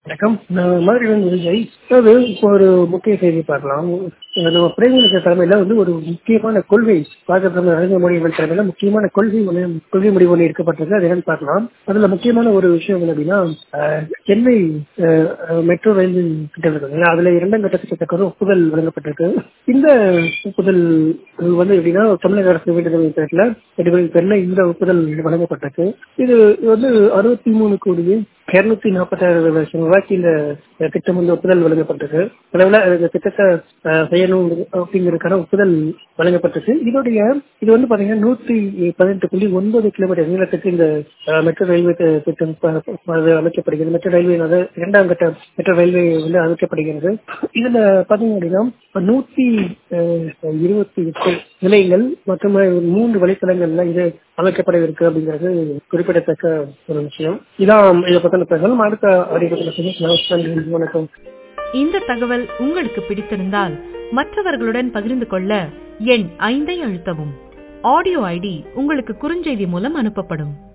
வணக்கம் நான் மாதிரி வந்து விஜய் அதாவது இப்போ ஒரு முக்கிய செய்தி பார்க்கலாம் நம்ம பிரதமர் தலைமையில வந்து ஒரு முக்கியமான கொள்கை பாரத பிரதமர் நரேந்திர மோடி அவர்கள் தலைமையில முக்கியமான கொள்கை ஒன்று கொள்கை முடிவு ஒன்று எடுக்கப்பட்டிருக்கு அது என்னன்னு பார்க்கலாம் அதுல முக்கியமான ஒரு விஷயம் என்ன அப்படின்னா அஹ், சென்னை அஹ், மெட்ரோ ரயில் திட்டம் இருக்கு இல்லைங்களா? அதுல இரண்டாம் கட்ட திட்டத்துக்கு ஒப்புதல் வழங்கப்பட்டிருக்கு இந்த ஒப்புதல் வந்து எப்படின்னா தமிழக அரசு வேண்டுதல் பேர்ல எட்டுகளின் பேர்ல இந்த ஒப்புதல் வழங்கப்பட்டிருக்கு இது வந்து அறுபத்தி மூணு கோடி இருநூத்தி நாற்பத்தாறு லட்சம் ரூபாய்க்கு இந்த திட்டம் வந்து ஒப்புதல் வழங்கப்பட்டிருக்கு அளவில் இந்த திட்டத்தை அஹ், செய்யணும் அப்படிங்கிறதுக்கான ஒப்புதல் வழங்கப்பட்டிருக்கு இதோடைய இது வந்து பாத்தீங்கன்னா நூத்தி பதினெட்டு புள்ளி ஒன்பது கிலோமீட்டர் நீளத்துக்கு இந்த அஹ், மெட்ரோ ரயில்வே தி- திட்டம் ப- ப- அது அமைக்கப்படுகிறது மெட்ரோ ரயில்வே அதாவது இரண்டாம் கட்ட மெட்ரோ ரயில்வே வந்து அமைக்கப்படுகிறது இதுல பாத்தீங்க அப்படின்னா நூத்தி அஹ், இருபத்தி எட்டு நிலையங்கள் மற்றும் மூன்று வழித்தடங்கள்ல இது அமைக்கப்படவிருக்கு அப்படிங்கிறது குறிப்பிடத்தக்க ஒரு விஷயம் இதான் இதை பத்தின தகவல் அடுத்த அறிவிப்பில் வணக்கம் இந்த தகவல் உங்களுக்கு பிடித்திருந்தால் மற்றவர்களுடன் பகிர்ந்து கொள்ள எண் ஐந்தை அழுத்தவும் ஆடியோ ஐடி உங்களுக்கு குறுஞ்செய்தி மூலம் அனுப்பப்படும்